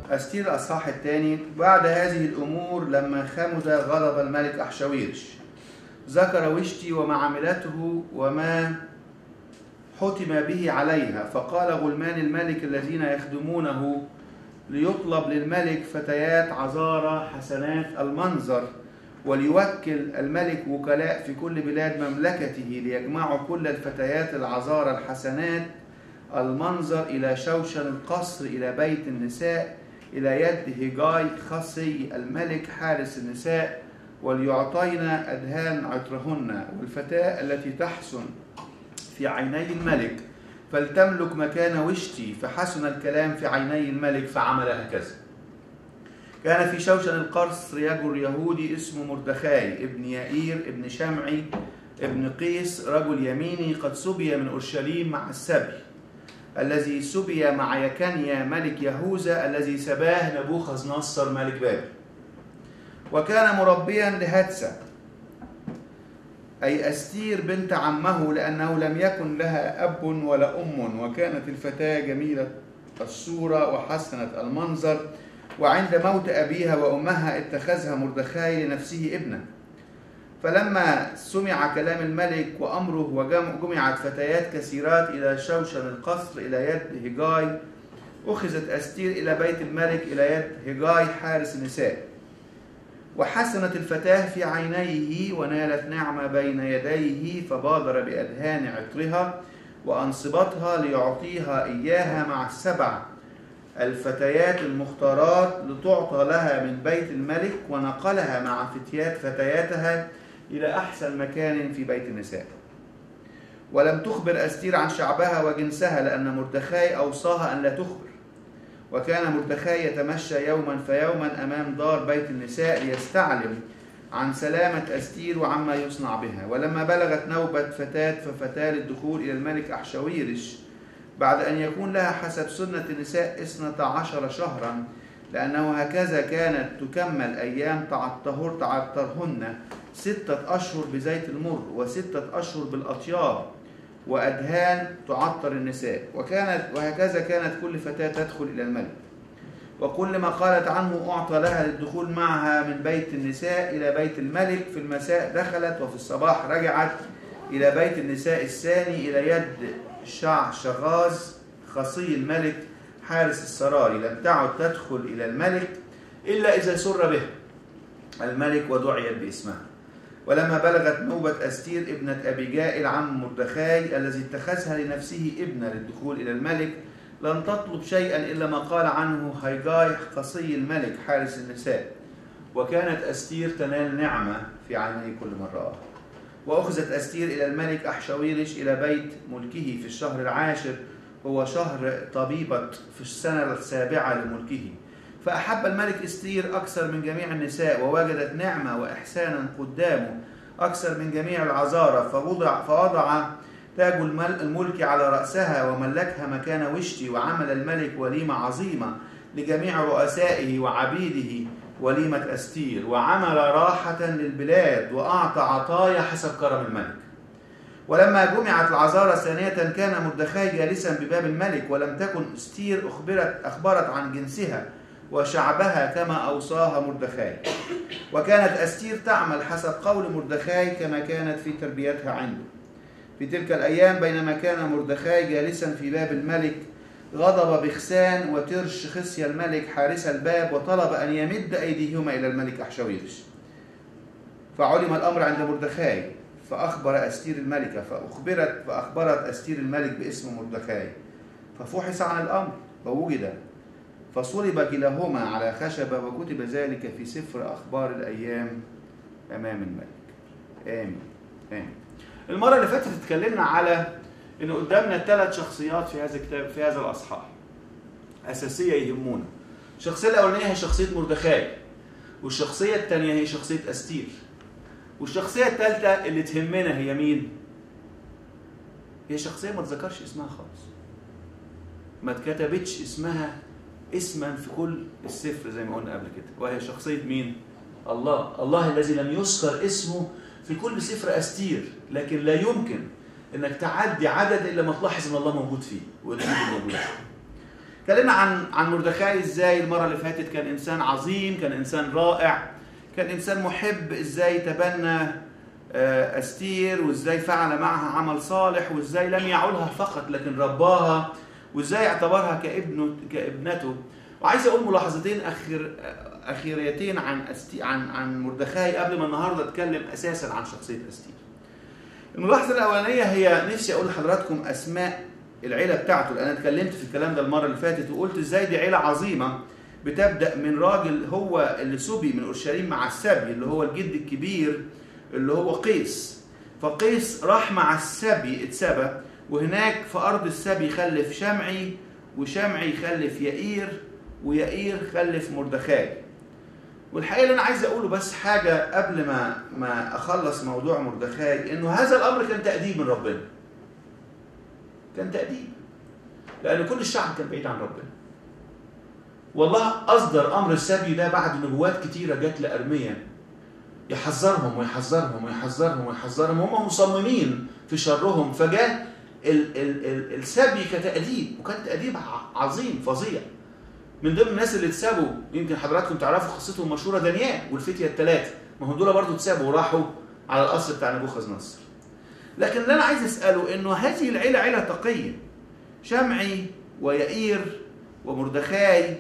أستير الأصحاح الثاني بعد هذه الأمور لما خمد غضب الملك أحشويرش ذكر وشتي وما عملته وما حتم به عليها فقال غلمان الملك الذين يخدمونه ليطلب للملك فتيات عذارى حسنات المنظر وليوكل الملك وكلاء في كل بلاد مملكته ليجمعوا كل الفتيات العذارى الحسنات المنظر إلى شوشن القصر إلى بيت النساء إلى يد هيجاي خصي الملك حارس النساء وليعطينا أدهان عطرهن والفتاة التي تحسن في عيني الملك فلتملك مكان وشتي فحسن الكلام في عيني الملك فعمل هكذا كان في شوشن القصر رجل يهودي اسمه مردخاي ابن يائير ابن شمعي ابن قيس رجل يميني قد سبي من أورشليم مع السبي الذي سبي مع يكنيا ملك يهوذا الذي سباه نبوخذ نصر ملك بابل وكان مربيا لهتسة أي أستير بنت عمه لأنه لم يكن لها أب ولا أم وكانت الفتاة جميلة الصورة وحسنة المنظر وعند موت أبيها وأمها اتخذها مردخاي لنفسه ابنا فلما سمع كلام الملك وأمره وجمعت فتيات كثيرات إلى شوشن القصر إلى يد هجاي أخذت أستير إلى بيت الملك إلى يد هجاي حارس النساء وحسنت الفتاة في عينيه ونالت نعمة بين يديه فبادر بأدهان عطرها وأنصبتها ليعطيها إياها مع السبع الفتيات المختارات لتعطى لها من بيت الملك ونقلها مع فتيات فتياتها إلى أحسن مكان في بيت النساء ولم تخبر أستير عن شعبها وجنسها لأن مردخاي أوصاها أن لا تخبر وكان مردخاي يتمشى يوما فيوما أمام دار بيت النساء ليستعلم عن سلامة أستير وعما يصنع بها ولما بلغت نوبة فتاة ففتاة للدخول إلى الملك أحشويرش بعد أن يكون لها حسب سنة النساء اثنتا عشر شهرا لأنه هكذا كانت تكمل أيام تعطهر تعطرهن ستة أشهر بزيت المر وستة أشهر بالأطياب وأدهان تعطر النساء وكانت وهكذا كانت كل فتاة تدخل إلى الملك وكل ما قالت عنه أعطى لها للدخول معها من بيت النساء إلى بيت الملك في المساء دخلت وفي الصباح رجعت إلى بيت النساء الثاني إلى يد شع شغاز خصي الملك حارس السراري لم تعد تدخل إلى الملك إلا إذا سر به الملك ودعيت باسمها ولما بلغت نوبة أستير ابنة أبي جائل عم مردخاي الذي اتخذها لنفسه ابنة للدخول إلى الملك لم تطلب شيئا إلا ما قال عنه هيجاي قصي الملك حارس النساء وكانت أستير تنال نعمة في عيني كل من رآها وأخذت أستير إلى الملك أحشويرش إلى بيت ملكه في الشهر العاشر هو شهر طبيبة في السنة السابعة لملكه فأحب الملك استير أكثر من جميع النساء ووجدت نعمة وإحسانا قدامه أكثر من جميع العذارى فوضع, فوضع تاج الملك على رأسها وملكها مكان وشتي وعمل الملك وليمة عظيمة لجميع رؤسائه وعبيده وليمة أستير وعمل راحة للبلاد وأعطى عطايا حسب كرم الملك ولما جمعت العذارى ثانية كان مردخاي جالسا بباب الملك ولم تكن أستير أخبرت أخبرت عن جنسها وشعبها كما أوصاها مردخاي وكانت أستير تعمل حسب قول مردخاي كما كانت في تربيتها عنده في تلك الأيام بينما كان مردخاي جالسا في باب الملك غضب بخسان وترش خصي الملك حارس الباب وطلب أن يمد أيديهما إلى الملك أحشويرش فعلم الأمر عند مردخاي فأخبر أستير الملكة فأخبرت فأخبرت أستير الملك باسم مردخاي ففحص عن الأمر ووجد فصلب كلاهما على خشبة وكتب ذلك في سفر أخبار الأيام أمام الملك آمين آمين المرة اللي فاتت اتكلمنا على إن قدامنا ثلاث شخصيات في هذا الكتاب في هذا الأصحاح أساسية يهمونا الشخصية الأولانية هي شخصية مردخاي والشخصية الثانية هي شخصية أستير والشخصية الثالثة اللي تهمنا هي مين؟ هي شخصية ما تذكرش اسمها خالص ما اتكتبتش اسمها اسما في كل السفر زي ما قلنا قبل كده وهي شخصية مين؟ الله الله الذي لم يذكر اسمه في كل سفر أستير لكن لا يمكن انك تعدي عدد الا ما تلاحظ ان الله موجود فيه والحمد موجود اتكلمنا عن عن مردخاي ازاي المره اللي فاتت كان انسان عظيم كان انسان رائع كان انسان محب ازاي تبنى آه، استير وازاي فعل معها عمل صالح وازاي لم يعولها فقط لكن رباها وازاي اعتبرها كابنه كابنته وعايز اقول ملاحظتين اخر اخيريتين عن أستي عن عن مردخاي قبل ما النهارده اتكلم اساسا عن شخصيه استير. الملاحظه الاولانيه هي نفسي اقول لحضراتكم اسماء العيله بتاعته لان انا اتكلمت في الكلام ده المره اللي فاتت وقلت ازاي دي عيله عظيمه بتبدا من راجل هو اللي سبي من اورشليم مع السبي اللي هو الجد الكبير اللي هو قيس فقيس راح مع السبي اتسبى وهناك في ارض السبي خلف شمعي وشمعي خلف يائير ويائير خلف مردخاي والحقيقه اللي انا عايز اقوله بس حاجه قبل ما ما اخلص موضوع مردخاي انه هذا الامر كان تاديب من ربنا كان تاديب لان كل الشعب كان بعيد عن ربنا والله اصدر امر السبي ده بعد نبوات كتيره جت لارميا يحذرهم ويحذرهم ويحذرهم ويحذرهم هم مصممين في شرهم فجاء ال- ال- ال- السبي كتأديب وكان تأديب ع- عظيم فظيع من ضمن الناس اللي اتسابوا يمكن حضراتكم تعرفوا قصتهم المشهوره دانيال والفتيه الثلاثه ما هم دول برضه اتسابوا وراحوا على القصر بتاع نبوخذ نصر لكن اللي انا عايز اساله انه هذه العيله عيله تقيه شمعي ويائير ومردخاي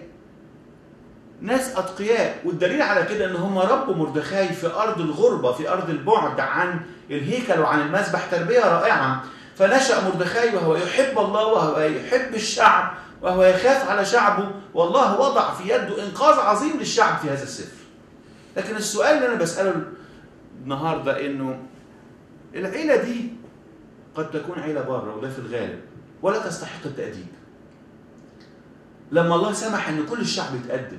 ناس اتقياء والدليل على كده ان هم ربوا مردخاي في ارض الغربه في ارض البعد عن الهيكل وعن المذبح تربيه رائعه فنشا مردخاي وهو يحب الله وهو يحب الشعب وهو يخاف على شعبه والله وضع في يده انقاذ عظيم للشعب في هذا السفر لكن السؤال اللي انا بساله النهارده انه العيله دي قد تكون عيله بره وده في الغالب ولا تستحق التاديب لما الله سمح ان كل الشعب يتادب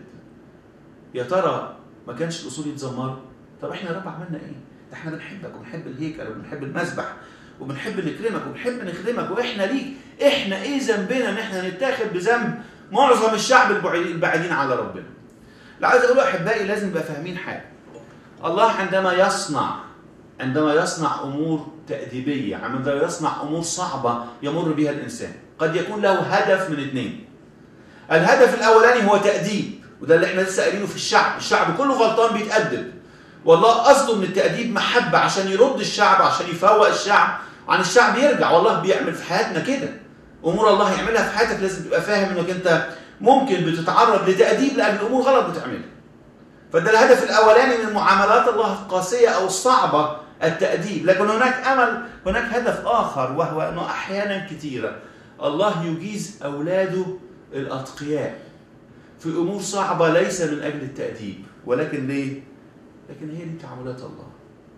يا ترى ما كانش الاصول يتذمروا طب احنا يا رب عملنا ايه ده احنا بنحبك وبنحب الهيكل وبنحب المذبح وبنحب نكرمك وبنحب نخدمك واحنا ليك احنا ايه ذنبنا ان احنا نتاخد بذنب معظم الشعب البعيد- البعيدين على ربنا اللي عايز اقوله احبائي لازم نبقى فاهمين حاجه الله عندما يصنع عندما يصنع امور تاديبيه عندما يصنع امور صعبه يمر بها الانسان قد يكون له هدف من اثنين الهدف الاولاني هو تاديب وده اللي احنا لسه قايلينه في الشعب الشعب كله غلطان بيتادب والله قصده من التاديب محبه عشان يرد الشعب عشان يفوق الشعب عن الشعب يرجع والله بيعمل في حياتنا كده امور الله يعملها في حياتك لازم تبقى فاهم انك انت ممكن بتتعرض لتاديب لاجل امور غلط بتعملها فده الهدف الاولاني من معاملات الله القاسيه او الصعبه التاديب لكن هناك امل هناك هدف اخر وهو انه احيانا كثيره الله يجيز اولاده الاتقياء في امور صعبه ليس من اجل التاديب ولكن ليه لكن هي دي تعاملات الله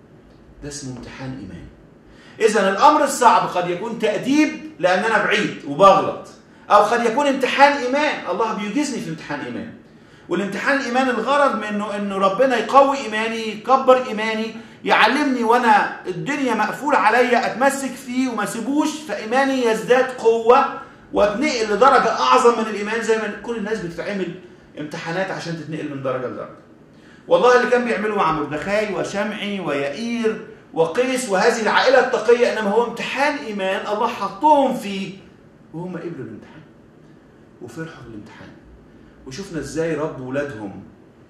ده اسمه امتحان ايمان اذا الامر الصعب قد يكون تاديب لان انا بعيد وبغلط او قد يكون امتحان ايمان الله بيجيزني في امتحان ايمان والامتحان الايمان الغرض منه انه ربنا يقوي ايماني يكبر ايماني يعلمني وانا الدنيا مقفوله عليا اتمسك فيه وما اسيبوش فايماني يزداد قوه واتنقل لدرجه اعظم من الايمان زي ما كل الناس بتتعمل امتحانات عشان تتنقل من درجه لدرجه. والله اللي كان بيعمله مع مردخاي وشمعي ويائير وقيس وهذه العائله التقيه انما هو امتحان ايمان الله حطهم فيه وهم قبلوا الامتحان وفرحوا بالامتحان وشفنا ازاي ربوا ولادهم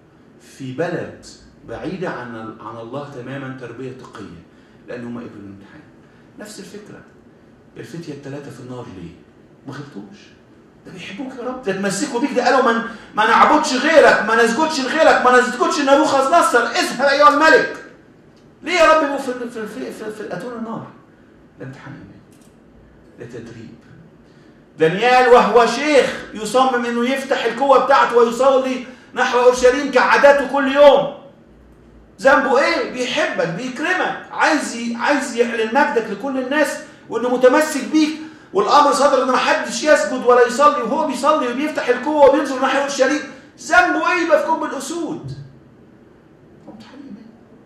في بلد بعيدة عن عن الله تماما تربية تقية لأنهم قبلوا الامتحان نفس الفكرة الفتية الثلاثة في النار ليه؟ ما غلطوش ده بيحبوك يا رب ده تمسكوا بيك ده قالوا من ما نعبدش غيرك ما نسجدش لغيرك ما نسجدش لنبوخذ نصر اذهب ايها الملك ليه يا رب يبقوا في في في, في, في اتون النار ده امتحان ايمان ده تدريب دانيال وهو شيخ يصمم انه يفتح القوه بتاعته ويصلي نحو اورشليم كعاداته كل يوم ذنبه ايه بيحبك بيكرمك عايز ي... عايز يعلن مجدك لكل الناس وانه متمسك بيك والامر صدر ان ما حدش يسجد ولا يصلي وهو بيصلي وبيفتح القوه وبينظر نحو اورشليم ذنبه ايه يبقى في كوب الاسود هو امتحان ايمان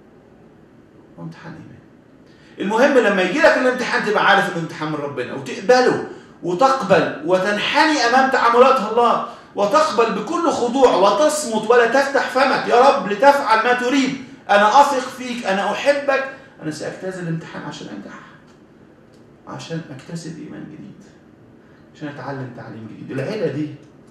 هو امتحان ايمان المهم لما يجي لك الامتحان تبقى عارف انه امتحان من ربنا وتقبله وتقبل وتنحني امام تعاملات الله وتقبل بكل خضوع وتصمت ولا تفتح فمك يا رب لتفعل ما تريد انا اثق فيك انا احبك انا ساجتاز الامتحان عشان انجح عشان اكتسب ايمان جديد عشان اتعلم تعليم جديد العيله دي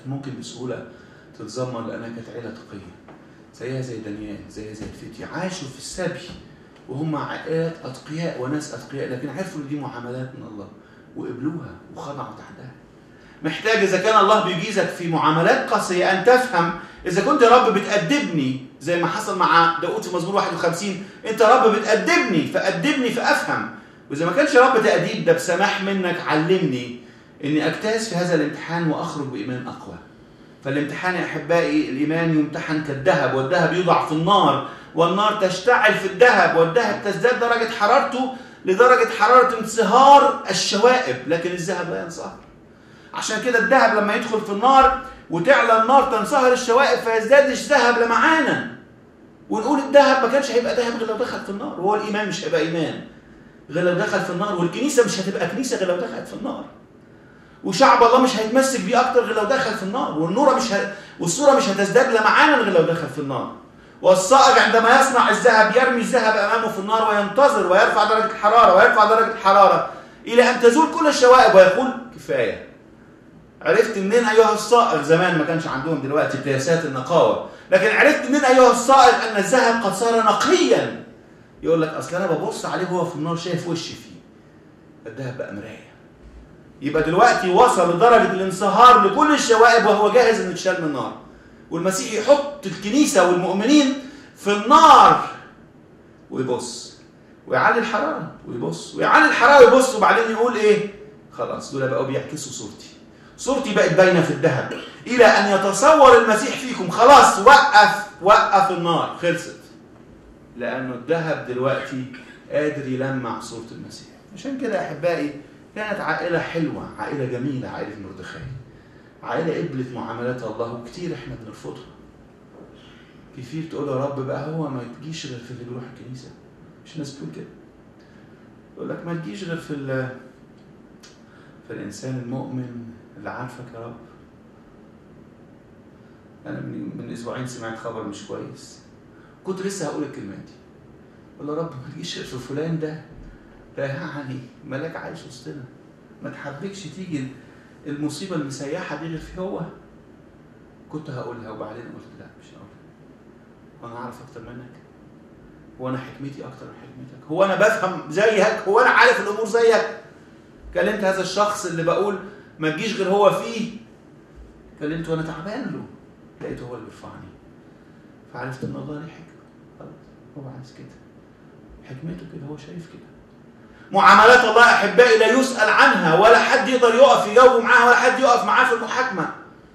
ممكن بسهوله تتذمر لانها كانت عيله تقيه زيها زي دانيال زيها زي الفتية عاشوا في السبي وهم عائلات اتقياء وناس اتقياء لكن عرفوا ان دي معاملات من الله وقبلوها وخضعوا تحتها محتاج اذا كان الله بيجيزك في معاملات قاسيه ان تفهم اذا كنت يا رب بتأدبني زي ما حصل مع داود في مزمور 51 انت يا رب بتأدبني فأدبني فافهم واذا ما كانش يا رب تأديب ده بسماح منك علمني اني اجتاز في هذا الامتحان واخرج بايمان اقوى فالامتحان يا احبائي الايمان يمتحن كالذهب والذهب يوضع في النار والنار تشتعل في الذهب والذهب تزداد درجه حرارته لدرجه حراره انصهار الشوائب لكن الذهب لا ينصهر عشان كده الذهب لما يدخل في النار وتعلى النار تنصهر الشوائب فيزداد الذهب لمعانا ونقول الذهب ما كانش هيبقى ذهب غير لو دخل في النار وهو الايمان مش هيبقى ايمان غير لو دخل في النار والكنيسه مش هتبقى كنيسه غير لو دخلت في النار وشعب الله مش هيتمسك بيه اكتر غير لو دخل في النار والنور مش ه... والصوره مش هتزداد لمعانا غير لو دخل في النار والصائغ عندما يصنع الذهب يرمي الذهب امامه في النار وينتظر ويرفع درجه الحراره ويرفع درجه الحراره الى ان تزول كل الشوائب ويقول كفايه عرفت منين ايها الصائغ زمان ما كانش عندهم دلوقتي قياسات النقاوه لكن عرفت منين ايها الصائغ ان الذهب قد صار نقيا يقول لك اصل انا ببص عليه وهو في النار شايف وشي فيه الذهب بقى مرايه يبقى دلوقتي وصل لدرجه الانصهار لكل الشوائب وهو جاهز انه يتشال من النار والمسيح يحط الكنيسه والمؤمنين في النار ويبص ويعلي الحراره ويبص ويعلي الحراره ويبص وبعدين يقول ايه خلاص دول بقوا بيعكسوا صورتي صورتي بقت باينه في الذهب الى ان يتصور المسيح فيكم خلاص وقف وقف النار خلصت لانه الذهب دلوقتي قادر يلمع صوره المسيح عشان كده يا احبائي كانت عائله حلوه عائله جميله عائله مردخاي عائله قبلت معاملات الله وكتير احنا بنرفضها كتير تقول يا رب بقى هو ما تجيش غير في اللي بيروح الكنيسه مش ناس بتقول كده يقول لك ما تجيش غير في في الانسان المؤمن اللي عارفك يا رب انا من, من اسبوعين سمعت خبر مش كويس كنت لسه هقول الكلمات دي قول يا رب ما تجيش في فلان ده ده يعني ملاك عايش وسطنا ما تحبكش تيجي المصيبه المسيحه دي غير في هو كنت هقولها وبعدين قلت لا مش هقولها وانا اعرف اكتر منك هو انا حكمتي اكتر من حكمتك هو انا بفهم زيك هو انا عارف الامور زيك كلمت هذا الشخص اللي بقول ما تجيش غير هو فيه كلمته وانا تعبان له لقيته هو اللي بيرفعني فعرفت ان الله ليه حكمه خلاص هو عايز كده حكمته كده هو شايف كده معاملات الله احبائي لا يسال عنها ولا حد يقدر يقف يجاوب معاها ولا حد يقف معاه في المحاكمه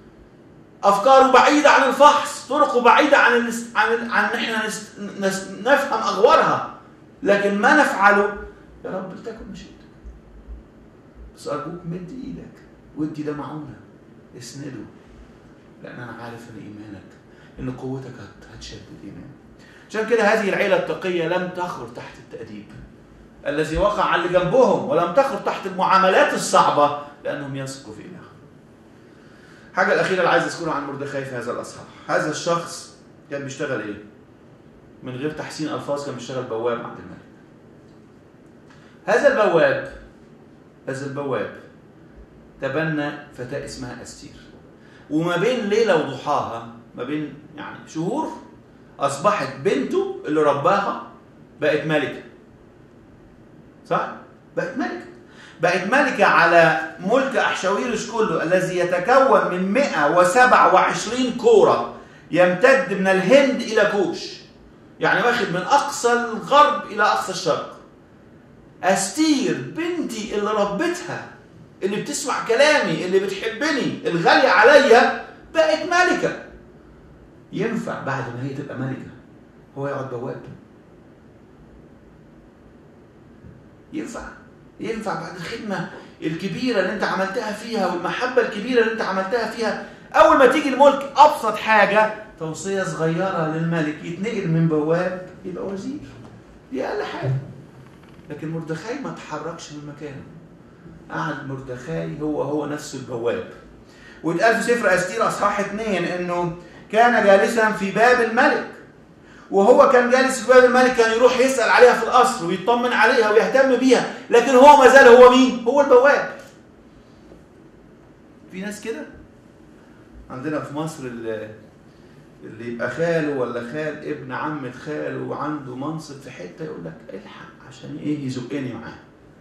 افكاره بعيده عن الفحص طرقه بعيده عن النس... عن ال... عن احنا نس... نس... نفهم اغوارها لكن ما نفعله يا رب لتكن مشيئتك بس ارجوك مد ايدك وادي ده معونه اسنده لان انا عارف ان ايمانك ان قوتك هتشد الايمان عشان كده هذه العيله التقيه لم تخر تحت التاديب الذي وقع على اللي جنبهم ولم تخر تحت المعاملات الصعبه لانهم يثقوا في اله الحاجه الاخيره اللي عايز اذكرها عن مردخاي في هذا الاصحاح هذا الشخص كان بيشتغل ايه من غير تحسين الفاظ كان بيشتغل بواب عند الملك هذا البواب هذا البواب تبنى فتاة اسمها أستير وما بين ليلة وضحاها ما بين يعني شهور أصبحت بنته اللي رباها بقت ملكة صح؟ بقت ملكة بقت ملكة على ملك أحشاويرش كله الذي يتكون من 127 كورة يمتد من الهند إلى كوش يعني واخد من أقصى الغرب إلى أقصى الشرق أستير بنتي اللي ربتها اللي بتسمع كلامي اللي بتحبني الغالية عليا بقت ملكة ينفع بعد ما هي تبقى ملكة هو يقعد بواب ينفع ينفع بعد الخدمة الكبيرة اللي انت عملتها فيها والمحبة الكبيرة اللي انت عملتها فيها أول ما تيجي الملك أبسط حاجة توصية صغيرة للملك يتنقل من بواب يبقى وزير دي أقل حاجة لكن مردخاي ما تحركش من مكانه قعد مردخاي هو هو نفسه البواب واتقال في سفر استير اصحاح اثنين انه كان جالسا في باب الملك وهو كان جالس في باب الملك كان يروح يسال عليها في القصر ويطمن عليها ويهتم بيها لكن هو ما زال هو مين؟ هو البواب في ناس كده عندنا في مصر اللي, اللي يبقى خاله ولا خال ابن عمة خاله وعنده منصب في حتة يقول لك الحق عشان ايه يزقني معاه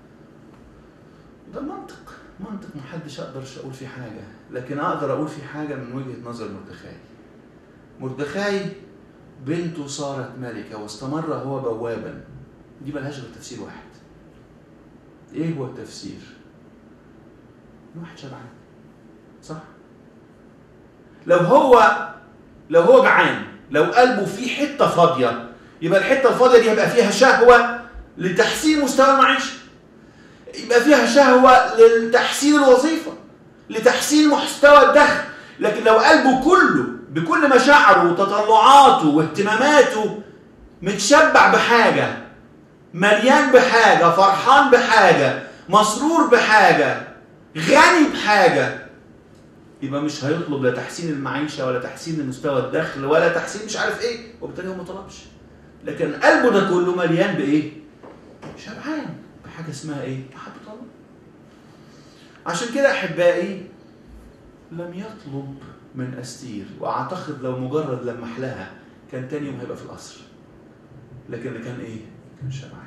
ده منطق منطق محدش اقدرش اقول فيه حاجة لكن اقدر اقول فيه حاجة من وجهة نظر مردخاي مردخاي بنته صارت ملكة واستمر هو بوابا دي ملهاش غير تفسير واحد ايه هو التفسير إن واحد شبعان صح لو هو لو هو جعان لو قلبه فيه حته فاضيه يبقى الحته الفاضيه دي هيبقى فيها شهوه لتحسين مستوى المعيشه يبقى فيها شهوه لتحسين الوظيفه لتحسين مستوى الدخل لكن لو قلبه كله بكل مشاعره وتطلعاته واهتماماته متشبع بحاجه مليان بحاجه فرحان بحاجه مسرور بحاجه غني بحاجه يبقى مش هيطلب لا تحسين المعيشه ولا تحسين مستوى الدخل ولا تحسين مش عارف ايه وبالتالي هو ما طلبش لكن قلبه ده كله مليان بايه؟ شبعان بحاجه اسمها ايه؟ محبه الله عشان كده احبائي لم يطلب من استير واعتقد لو مجرد لمح لها كان تاني يوم هيبقى في القصر لكن اللي كان ايه؟ كان شبعان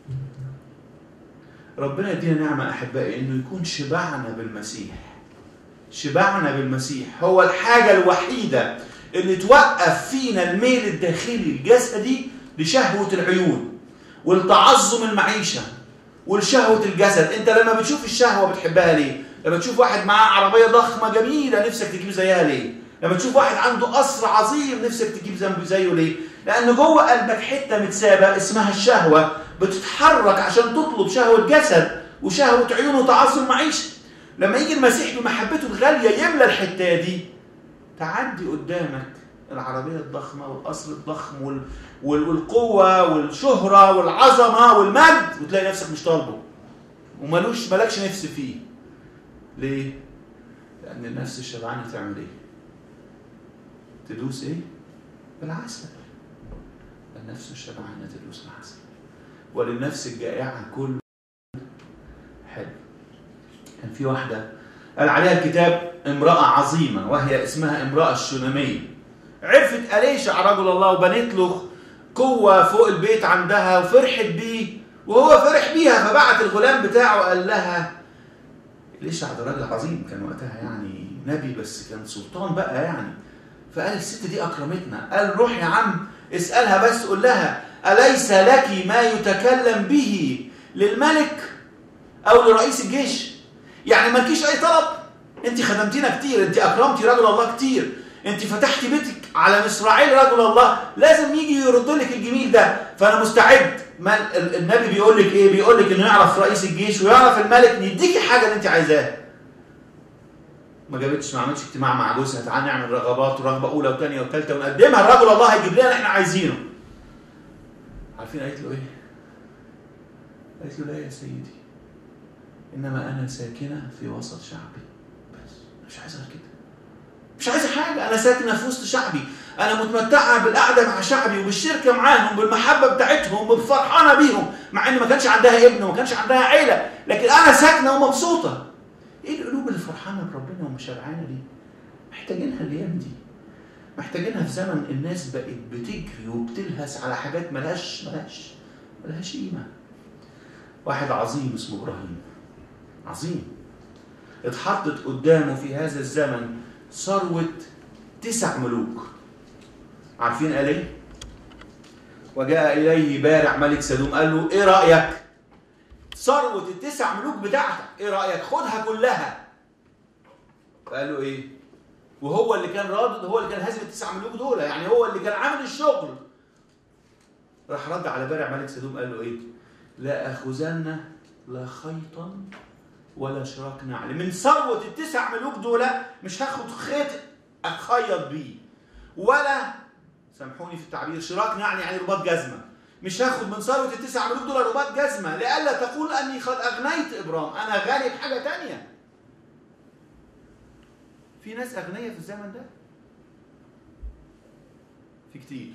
ربنا يدينا نعمه احبائي انه يكون شبعنا بالمسيح شبعنا بالمسيح هو الحاجة الوحيدة اللي توقف فينا الميل الداخلي الجسدي لشهوة العيون والتعظم المعيشة والشهوة الجسد انت لما بتشوف الشهوة بتحبها ليه لما تشوف واحد معاه عربية ضخمة جميلة نفسك تجيب زيها ليه لما تشوف واحد عنده قصر عظيم نفسك تجيب ذنب زيه ليه لأن جوه قلبك حتة متسابة اسمها الشهوة بتتحرك عشان تطلب شهوة جسد وشهوة عيون وتعظم معيشة لما يجي المسيح بمحبته الغاليه يملى الحته دي تعدي قدامك العربيه الضخمه والقصر الضخم وال... وال... والقوه والشهره والعظمه والمجد وتلاقي نفسك مش طالبه ومالوش مالكش نفس فيه ليه؟ لان النفس الشبعانه تعمل ايه؟ تدوس ايه؟ بالعسل النفس الشبعانه تدوس بالعسل وللنفس الجائعه كل حلو كان في واحدة قال عليها الكتاب امرأة عظيمة وهي اسمها امرأة الشونامية عرفت أليشع رجل الله وبنت له قوة فوق البيت عندها وفرحت بيه وهو فرح بيها فبعت الغلام بتاعه قال لها أليشع ده راجل عظيم كان وقتها يعني نبي بس كان سلطان بقى يعني فقال الست دي أكرمتنا قال روح يا عم اسألها بس قول لها أليس لك ما يتكلم به للملك أو لرئيس الجيش يعني مالكيش اي طلب انت خدمتينا كتير انت اكرمتي رجل الله كتير انت فتحتي بيتك على مصراعيل رجل الله لازم يجي يرد لك الجميل ده فانا مستعد ما النبي بيقول لك ايه بيقول لك انه يعرف رئيس الجيش ويعرف الملك نديكي حاجه اللي انت عايزاها ما جابتش ما عملتش اجتماع مع جوزها تعالى نعمل رغبات ورغبه اولى وثانيه وثالثه ونقدمها لرجل الله هيجيب لنا اللي احنا عايزينه عارفين قالت له ايه؟ قالت له لا يا سيدي انما انا ساكنه في وسط شعبي بس مش عايزه غير كده مش عايزه حاجه انا ساكنه في وسط شعبي انا متمتعه بالقعده مع شعبي وبالشركه معاهم بالمحبه بتاعتهم وبفرحانه بيهم مع ان ما كانش عندها ابن وما كانش عندها عيله لكن انا ساكنه ومبسوطه ايه القلوب اللي فرحانه بربنا ومشبعانه دي محتاجينها الايام دي محتاجينها في زمن الناس بقت بتجري وبتلهس على حاجات ملهاش ملهاش ملهاش قيمه واحد عظيم اسمه ابراهيم عظيم اتحطت قدامه في هذا الزمن ثروة تسع ملوك عارفين قال ايه؟ وجاء إليه بارع ملك سدوم قال له إيه رأيك؟ ثروة التسع ملوك بتاعتك إيه رأيك؟ خدها كلها فقال له إيه؟ وهو اللي كان رادد هو اللي كان هازم التسع ملوك دول يعني هو اللي كان عامل الشغل راح رد على بارع ملك سدوم قال له إيه؟ لا أخذن لا خيطا ولا شراك نعل من ثروة التسع ملوك دول مش هاخد خيط أخيط بيه ولا سامحوني في التعبير شراك نعل يعني رباط جزمة مش هاخد من ثروة التسع ملوك دول رباط جزمة لئلا تقول أني قد أغنيت إبرام أنا غني بحاجة تانية في ناس أغنياء في الزمن ده في كتير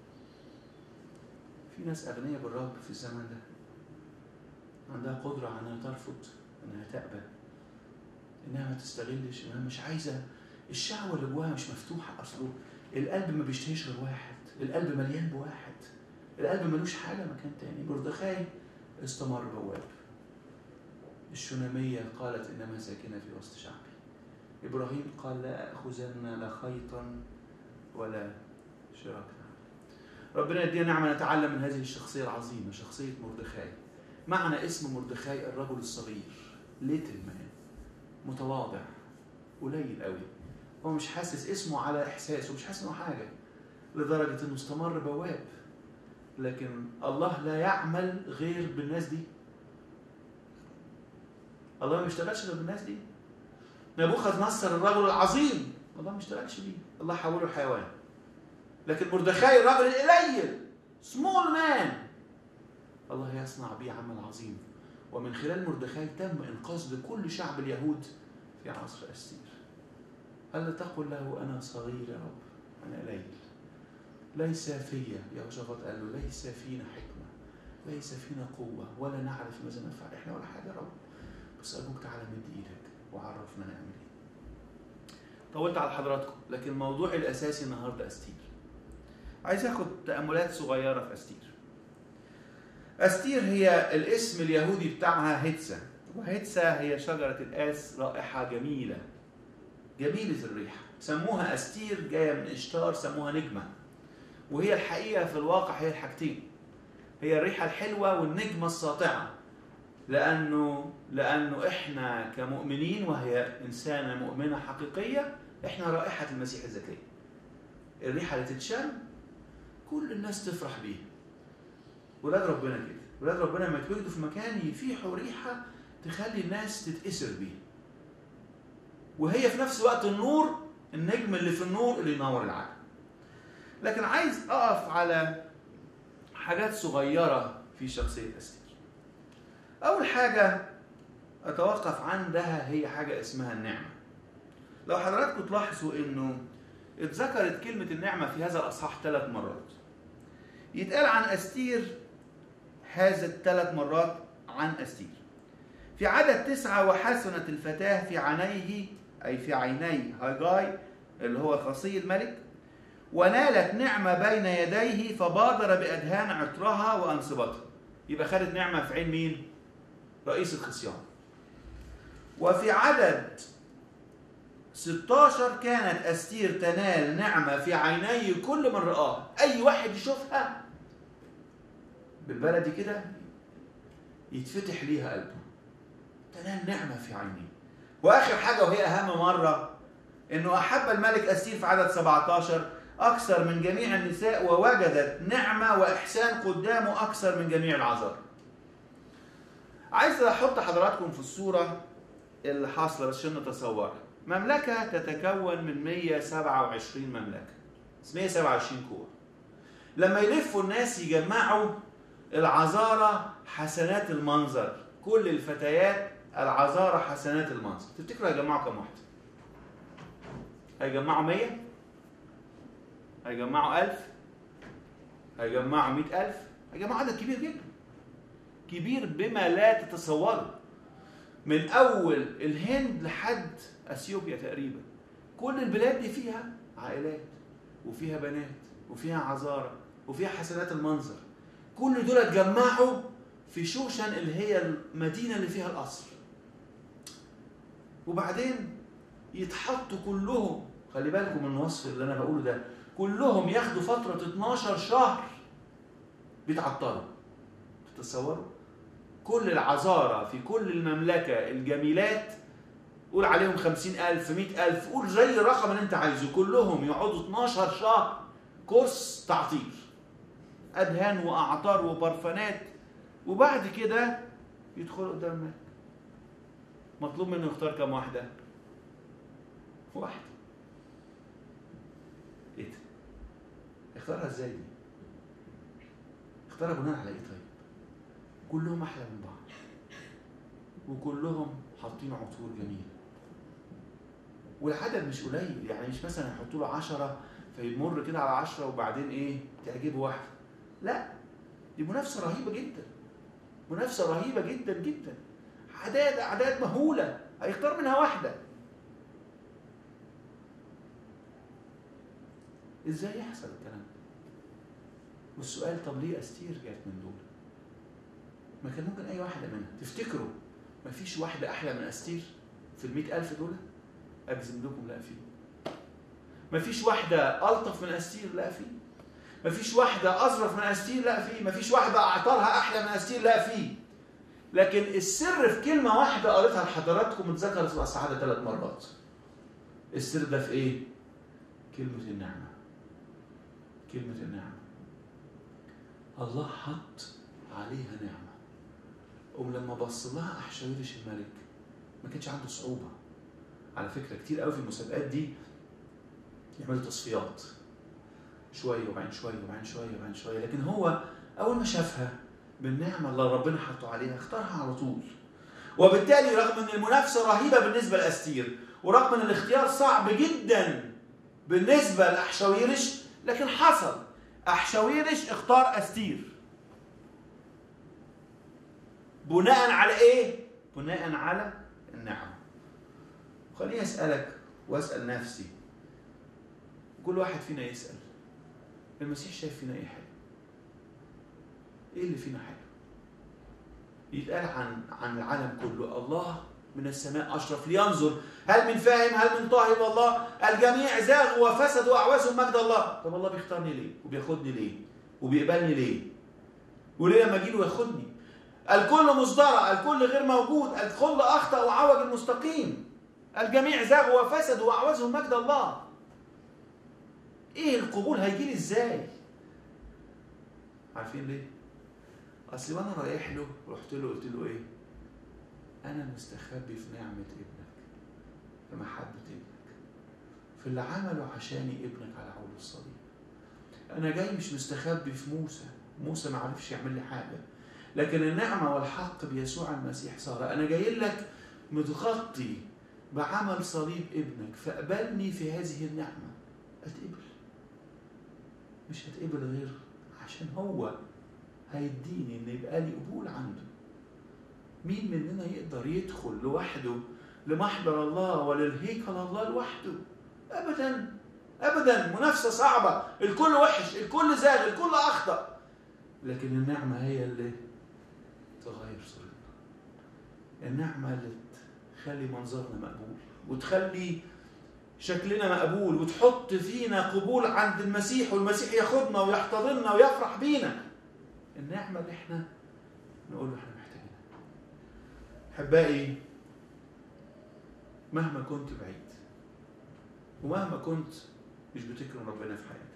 في ناس أغنياء بالرب في الزمن ده عندها قدرة على أنها ترفض انها تقبل انها ما تستغلش انها مش عايزه الشهوه اللي جواها مش مفتوحه اصله القلب ما بيشتهيش غير واحد القلب مليان بواحد القلب ملوش حاجه مكان تاني مردخاي استمر بواب الشنامية قالت إنما ساكنة في وسط شعبي إبراهيم قال لا أخذن لا خيطا ولا شراكا ربنا يدينا نعمة نتعلم من هذه الشخصية العظيمة شخصية مردخاي معنى اسم مردخاي الرجل الصغير ليتل مان متواضع قليل قوي هو مش حاسس اسمه على إحساسه مش حاسس إنه حاجة لدرجة إنه استمر بواب لكن الله لا يعمل غير بالناس دي الله ما بيشتغلش غير بالناس دي نبوخذ نصر الرجل العظيم الله ما اشتغلش بيه الله حوله لحيوان لكن مردخاي الرجل القليل سمول مان الله يصنع بيه عمل عظيم ومن خلال مردخاي تم انقاذ لكل شعب اليهود في عصر استير ألا تقل له أنا صغير يا رب أنا قليل ليس فيا يهوشافاط قال له ليس فينا حكمة ليس فينا قوة ولا نعرف ماذا نفعل احنا ولا حاجة يا رب بس أرجوك تعالى مد إيدك وعرفنا نعمل إيه طولت على حضراتكم لكن موضوعي الأساسي النهاردة أستير عايز اخد تأملات صغيرة في أستير أستير هي الاسم اليهودي بتاعها هيتسا وهيتسا هي شجرة الآس رائحة جميلة جميلة الريحة سموها أستير جاية من إشتار سموها نجمة وهي الحقيقة في الواقع هي الحاجتين هي الريحة الحلوة والنجمة الساطعة لأنه لأنه إحنا كمؤمنين وهي إنسانة مؤمنة حقيقية إحنا رائحة المسيح الزكية الريحة اللي تتشم كل الناس تفرح بيها ولاد ربنا كده ولاد ربنا لما يتولدوا في مكان يفيحوا ريحة تخلي الناس تتأثر بيها وهي في نفس الوقت النور النجم اللي في النور اللي ينور العالم لكن عايز اقف على حاجات صغيرة في شخصية أستير أول حاجة أتوقف عندها هي حاجة اسمها النعمة لو حضراتكم تلاحظوا إنه اتذكرت كلمة النعمة في هذا الأصحاح ثلاث مرات يتقال عن أستير هذا الثلاث مرات عن أستير في عدد تسعة وحسنت الفتاة في عينيه أي في عيني هاجاي اللي هو خصي الملك ونالت نعمة بين يديه فبادر بأدهان عطرها وأنصبتها يبقى خدت نعمة في عين مين؟ رئيس الخصيان وفي عدد 16 كانت أستير تنال نعمة في عيني كل من رآه أي واحد يشوفها بالبلدي كده يتفتح ليها قلبه تنال نعمة في عينيه وآخر حاجة وهي أهم مرة إنه أحب الملك أستير في عدد 17 أكثر من جميع النساء ووجدت نعمة وإحسان قدامه أكثر من جميع العذر عايز أحط حضراتكم في الصورة اللي حاصلة بس عشان نتصورها مملكة تتكون من 127 مملكة 127 كورة لما يلفوا الناس يجمعوا العذارى حسنات المنظر كل الفتيات العذارى حسنات المنظر تفتكروا هيجمعوا كم واحدة؟ هيجمعوا 100 هيجمعوا 1000 هيجمعوا 100000 هيجمعوا عدد كبير جدا كبير بما لا تتصوروا من اول الهند لحد اثيوبيا تقريبا كل البلاد دي فيها عائلات وفيها بنات وفيها عذارى وفيها حسنات المنظر كل دول اتجمعوا في شوشن اللي هي المدينه اللي فيها القصر وبعدين يتحطوا كلهم خلي بالكم من الوصف اللي انا بقوله ده كلهم ياخدوا فتره 12 شهر بيتعطلوا تتصوروا كل العذارى في كل المملكة الجميلات قول عليهم خمسين ألف مئة ألف قول زي الرقم اللي أنت عايزه كلهم يقعدوا 12 شهر كورس تعطيل أدهان وأعطار وبرفانات وبعد كده يدخلوا قدام الملك مطلوب منه يختار كم واحدة؟ واحدة ايه ده؟ اختارها ازاي دي؟ اختارها بناء على ايه طيب؟ كلهم احلى من بعض وكلهم حاطين عطور جميله والعدد مش قليل يعني مش مثلا يحطوا له 10 فيمر كده على 10 وبعدين ايه تعجبه واحده لا دي منافسه رهيبه جدا منافسه رهيبه جدا جدا اعداد اعداد مهوله هيختار منها واحده ازاي يحصل الكلام ده والسؤال طب ليه استير جت من دول ما كان ممكن اي واحده منها تفتكروا ما فيش واحده احلى من استير في المئة ألف دول اجزم لكم لا في ما فيش واحده الطف من استير لا في ما فيش واحده اظرف من استير لا في ما فيش واحده اعطالها احلى من استير لا في لكن السر في كلمه واحده قريتها لحضراتكم اتذكرت في الصحابه ثلاث مرات السر ده في ايه كلمه النعمه كلمه النعمه الله حط عليها نعمه ولما بص لها احشاويرش الملك ما كانش عنده صعوبه على فكره كتير قوي في المسابقات دي يعملوا تصفيات شويه وبعدين شويه وبعدين شويه وبعدين شويه لكن هو اول ما شافها بالنعمه اللي ربنا حطه عليها اختارها على طول وبالتالي رغم ان المنافسه رهيبه بالنسبه لاستير ورغم ان الاختيار صعب جدا بالنسبه لاحشاويرش لكن حصل احشاويرش اختار استير بناء على ايه بناء على النعمه خليني اسالك واسال نفسي كل واحد فينا يسال المسيح شايف فينا ايه حلو ايه اللي فينا حلو يتقال عن عن العالم كله الله من السماء اشرف لينظر هل من فاهم هل من طاهر الله الجميع زاغوا وفسدوا واعوزوا مجد الله طب الله بيختارني ليه وبياخدني ليه وبيقبلني ليه وليه لما اجي له ياخدني الكل مصدرة الكل غير موجود الكل اخطا وعوج المستقيم الجميع زاغوا وفسدوا واعوزهم مجد الله ايه القبول هيجي لي ازاي عارفين ليه اصل وانا رايح له رحت له قلت له ايه انا مستخبي في نعمه ابنك في محبه ابنك في اللي عمله عشاني ابنك على عود الصليب انا جاي مش مستخبي في موسى موسى ما عرفش يعمل لي حاجه لكن النعمه والحق بيسوع المسيح صار انا جاي لك متغطي بعمل صليب ابنك فاقبلني في هذه النعمه اتقبل مش هتقبل غير عشان هو هيديني ان يبقى لي قبول عنده مين مننا يقدر يدخل لوحده لمحضر الله وللهيكل الله لوحده ابدا ابدا منافسه صعبه الكل وحش الكل زاد الكل اخطا لكن النعمه هي اللي تغير صورتنا النعمه اللي تخلي منظرنا مقبول وتخلي شكلنا مقبول وتحط فينا قبول عند المسيح والمسيح ياخدنا ويحتضننا ويفرح بينا النعمة اللي احنا نقول له احنا محتاجينها أحبائي مهما كنت بعيد ومهما كنت مش بتكرم ربنا في حياتك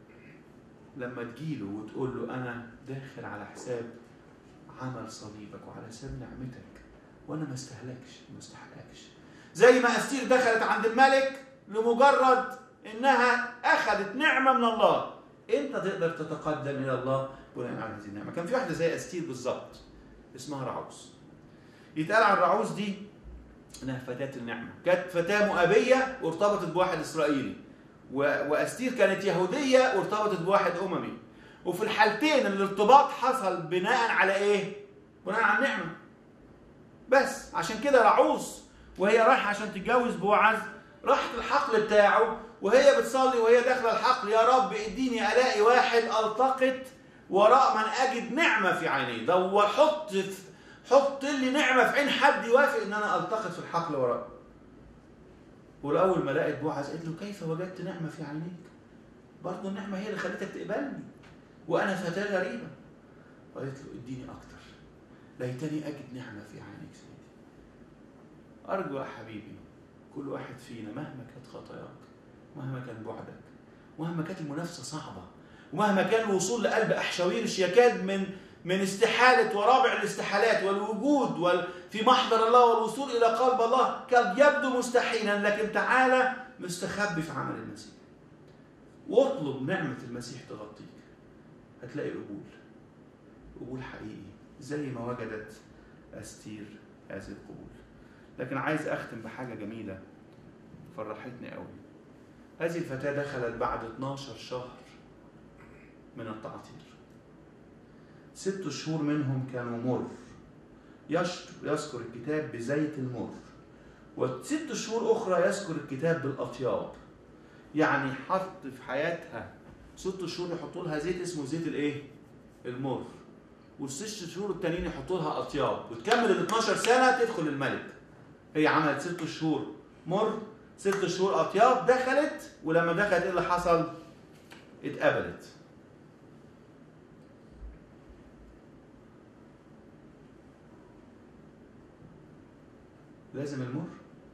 لما تجيله وتقول له أنا داخل على حساب عمل صليبك وعلى حساب نعمتك وأنا ما استهلكش ما استحقكش زي ما أستير دخلت عند الملك لمجرد إنها أخذت نعمة من الله أنت تقدر تتقدم إلى الله بناء على هذه النعمه كان في واحده زي استير بالظبط اسمها رعوز يتقال عن رعوز دي انها فتاه النعمه كانت فتاه مؤبيه وارتبطت بواحد اسرائيلي و... واستير كانت يهوديه وارتبطت بواحد اممي وفي الحالتين الارتباط حصل بناء على ايه بناء على النعمه بس عشان كده رعوز وهي رايحه عشان تتجوز بوعز راحت الحقل بتاعه وهي بتصلي وهي داخله الحقل يا رب اديني الاقي واحد التقط وراء من اجد نعمه في عينيه دور حط حط لي نعمه في عين حد يوافق ان انا التقط في الحقل وراء والاول ما لقيت بوعز قالت له كيف وجدت نعمه في عينيك برضه النعمه هي اللي خلتك تقبلني وانا فتاه غريبه قالت له اديني اكتر ليتني اجد نعمه في عينيك سيدي ارجو يا حبيبي كل واحد فينا مهما كانت خطاياك مهما كان بعدك مهما كانت المنافسه صعبه ومهما كان الوصول لقلب احشاويرش يكاد من من استحاله ورابع الاستحالات والوجود وال في محضر الله والوصول الى قلب الله قد يبدو مستحيلا لكن تعالى مستخبي في عمل المسيح واطلب نعمه المسيح تغطيك هتلاقي قبول قبول حقيقي زي ما وجدت استير هذه القبول لكن عايز اختم بحاجه جميله فرحتني قوي هذه الفتاه دخلت بعد 12 شهر من التعطيل ست شهور منهم كانوا مر يذكر الكتاب بزيت المر وست شهور أخرى يذكر الكتاب بالأطياب يعني حط في حياتها ست شهور يحطوا لها زيت اسمه زيت الايه؟ المر والست شهور التانيين يحطوا لها اطياب وتكمل ال 12 سنه تدخل الملك هي عملت ست شهور مر ست شهور اطياب دخلت ولما دخلت ايه اللي حصل؟ اتقبلت لازم المر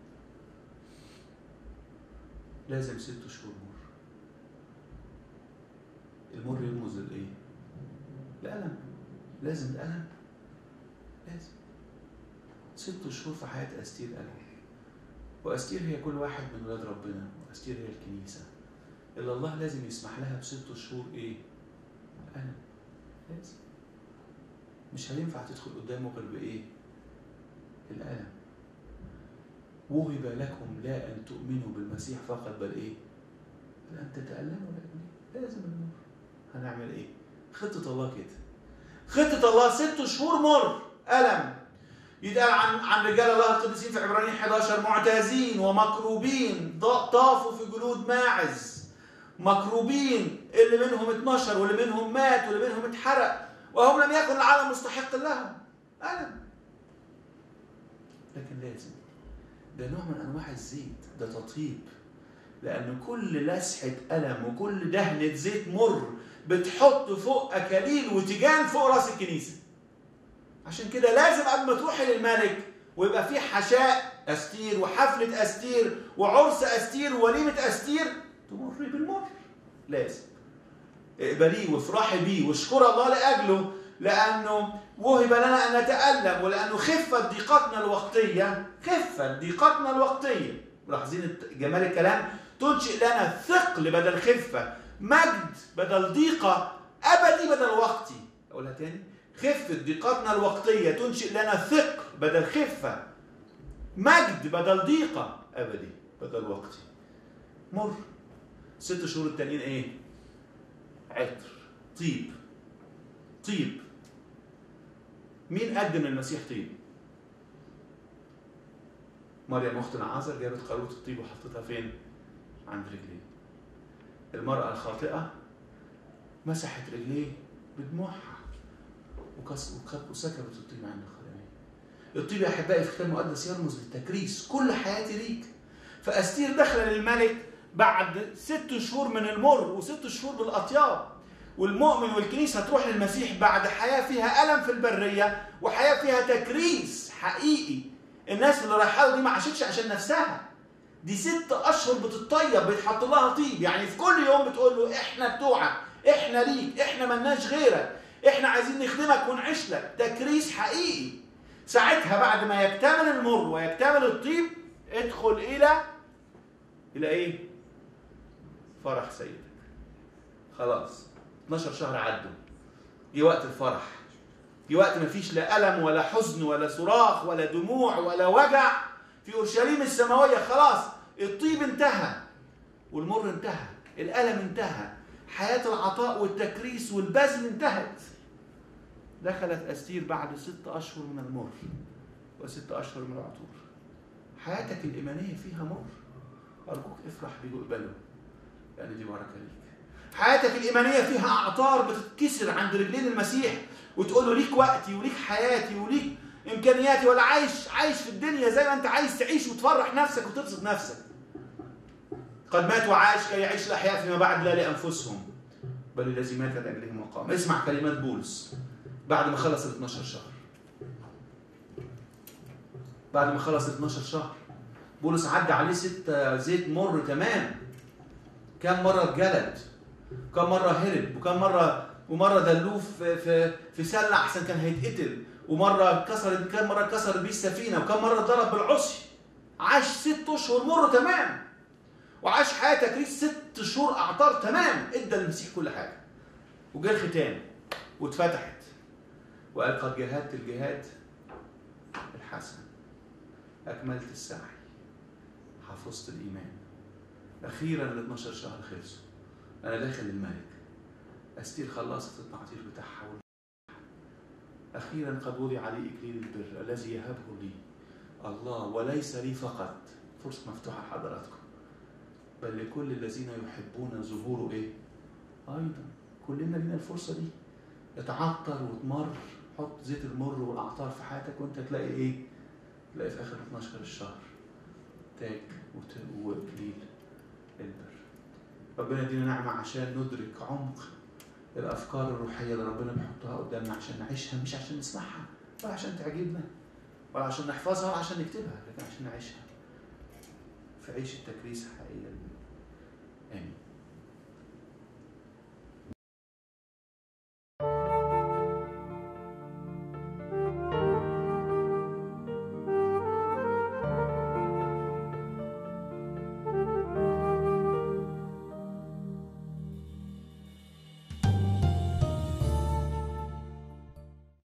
لازم ست شهور مر المر يرمز للايه؟ الألم لازم الألم لازم ست شهور في حياة أستير ألم وأستير هي كل واحد من ولاد ربنا وأستير هي الكنيسة إلا الله لازم يسمح لها بست شهور إيه؟ ألم لازم مش هينفع تدخل قدامه غير بإيه؟ الألم وهب لكم لا أن تؤمنوا بالمسيح فقط بل إيه؟ بل أن تتألموا لأجله لازم النور هنعمل إيه؟ خطة الله كده خطة الله ست شهور مر ألم يتقال عن عن رجال الله القديسين في عبرانيين 11 معتازين ومكروبين طافوا في جلود ماعز مكروبين اللي منهم 12 واللي منهم مات واللي منهم اتحرق وهم لم يكن العالم مستحق لهم ألم لكن لازم ده نوع من انواع الزيت ده تطيب لان كل لسحه قلم وكل دهنه زيت مر بتحط فوق اكاليل وتيجان فوق راس الكنيسه عشان كده لازم قبل ما تروحي للملك ويبقى في حشاء استير وحفله استير وعرس استير ووليمه استير تمر بالمر لازم اقبليه وافرحي بيه واشكر الله لاجله لانه وهب لنا ان نتالم ولانه خفت ضيقتنا الوقتيه خفت ضيقتنا الوقتيه ملاحظين جمال الكلام تنشئ لنا ثقل بدل خفه مجد بدل ضيقه ابدي بدل وقتي اقولها تاني خفه ضيقتنا الوقتيه تنشئ لنا ثقل بدل خفه مجد بدل ضيقه ابدي بدل وقتي مر ست شهور التانيين ايه عطر طيب طيب مين قدم للمسيح طيب؟ مريم اخت العازر جابت قاروره الطيب وحطتها فين؟ عند رجليه. المرأة الخاطئة مسحت رجليه بدموعها وكس- وك- وسكبت الطيب عند الخدمين. الطيب يا احبائي في الكتاب المقدس يرمز للتكريس، كل حياتي ليك. فاستير داخله للملك بعد ست شهور من المر وست شهور بالاطياب. والمؤمن والكنيسه هتروح للمسيح بعد حياه فيها الم في البريه وحياه فيها تكريس حقيقي الناس اللي رايحه له دي ما عاشتش عشان نفسها دي ست اشهر بتطيب بيتحط لها طيب يعني في كل يوم بتقول له احنا بتوعك احنا ليك احنا ملناش غيرك احنا عايزين نخدمك ونعيش لك تكريس حقيقي ساعتها بعد ما يكتمل المر ويكتمل الطيب ادخل الى الى ايه فرح سيدك خلاص 12 شهر عدوا جه وقت الفرح جه وقت ما فيش لا ألم ولا حزن ولا صراخ ولا دموع ولا وجع في أورشليم السماوية خلاص الطيب انتهى والمر انتهى الألم انتهى حياة العطاء والتكريس والبذل انتهت دخلت أستير بعد ست أشهر من المر وست أشهر من العطور حياتك الإيمانية فيها مر أرجوك افرح بيه واقبله لأن دي بركة ليك حياتك الإيمانية فيها أعطار بتتكسر عند رجلين المسيح وتقول له ليك وقتي وليك حياتي وليك إمكانياتي ولا عايش عايش في الدنيا زي ما أنت عايز تعيش وتفرح نفسك وتبسط نفسك. قد مات وعاش كي يعيش الأحياء فيما بعد لا لأنفسهم بل الذي مات لأجلهم وقام. اسمع كلمات بولس بعد ما خلص ال 12 شهر. بعد ما خلص ال 12 شهر بولس عدى عليه ست زيت مر تمام كم مرة اتجلد كم مرة هرب وكم مرة ومرة دلوه في في في سلة أحسن كان هيتقتل ومرة كسر كم مرة كسر بيه السفينة وكم مرة ضرب بالعصي عاش ست أشهر مر تمام وعاش حياة تكريس ست شهور أعطار تمام ادى للمسيح كل حاجة وجا الختام واتفتحت وقال قد جاهدت الجهاد الحسن أكملت السعي حفظت الإيمان أخيرا ال 12 شهر خلصوا أنا داخل الملك أستير خلصت التعطير بتاعها أخيرا قد وضع لي إكليل البر الذي يهبه لي الله وليس لي فقط فرصة مفتوحة لحضراتكم بل لكل الذين يحبون ظهوره ايه ايضا كلنا لينا الفرصه دي اتعطر وتمر حط زيت المر والاعطار في حياتك وانت تلاقي ايه تلاقي في اخر 12 الشهر تاج وت- واكليل البر ربنا يدينا نعمه عشان ندرك عمق الافكار الروحيه اللي ربنا بيحطها قدامنا عشان نعيشها مش عشان نسمعها ولا عشان تعجبنا ولا عشان نحفظها ولا عشان نكتبها لكن عشان نعيشها في عيش التكريس الحقيقيه